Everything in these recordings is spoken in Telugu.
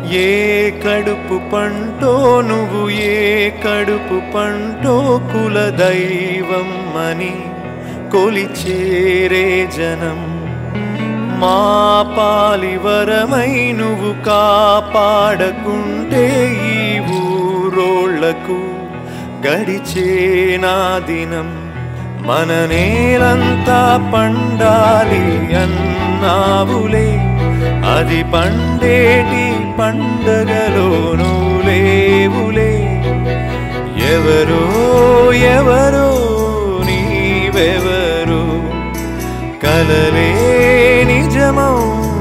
ఏ కడుపు పంటో నువ్వు ఏ కడుపు పంటో కుల దైవం అని కొలిచేరే జనం మా పాలివరమై నువ్వు కాపాడకుంటే ఈ ఊరోళ్లకు గడిచేనా దినం మన నేలంతా పండాలి అన్నావులే అది పండేటి పండగలోనూ లేవులే ఎవరో ఎవరో నీవెవరో కలలే నిజమౌ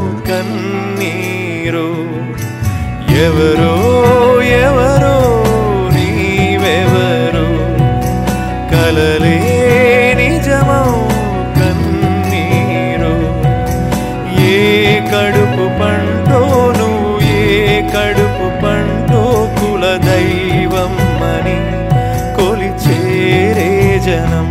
కన్నీరు ఎవరో ఎవరో నీవెవరో కలలే నిజమౌ కన్నీరు ఏ కడుపు పంటో నువ్వు ఏ కడుపు పంటో కుల దైవం అని కొలిచేరే జనం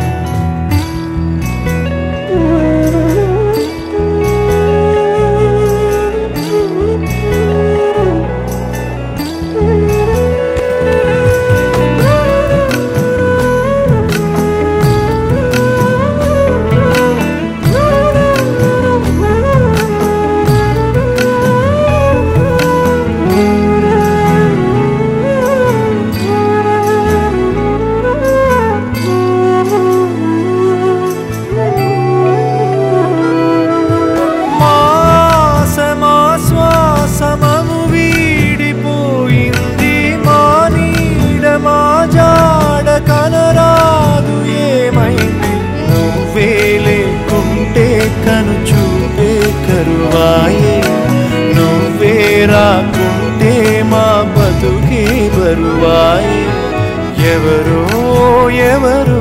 మాసమా శ్వాసమము వీడిపోయింది మా నీడ మా జాడ కనరాదు ఏమైంది నువ్వే లేకుంటే కను చూపే కరువాయే నువ్వే రాకుంటే మా బతుకే బరువాయే ఎవరో ఎవరో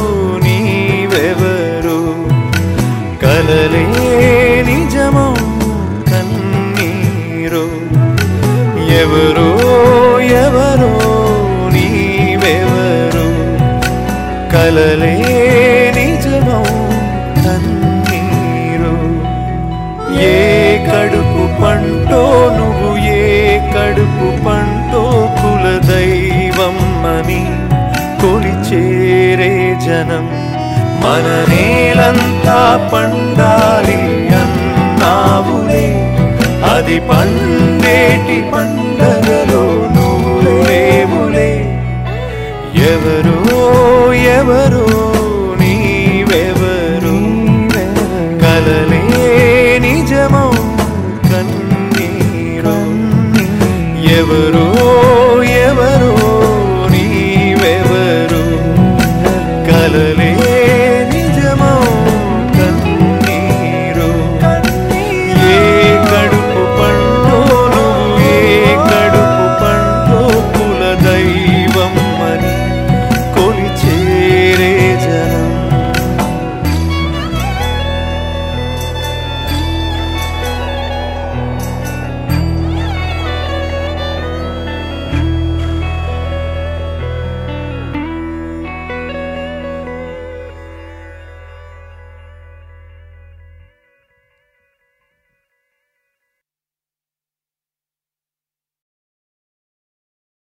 నీవెవరో కలలే నిజమో కన్నీరు ఎవరో ఎవరో నీవెవరో కలలే నిజమో కన్నీరు ఏ కడుపు పంటో నువ్వు ఏ కడుపు పంటో కుల దైవం అని కొలిచేరే జనం మన నేలంతా పండాలి అన్నావులే అది పండేటి పండగలో నువ్వు లేవులే ఎవరో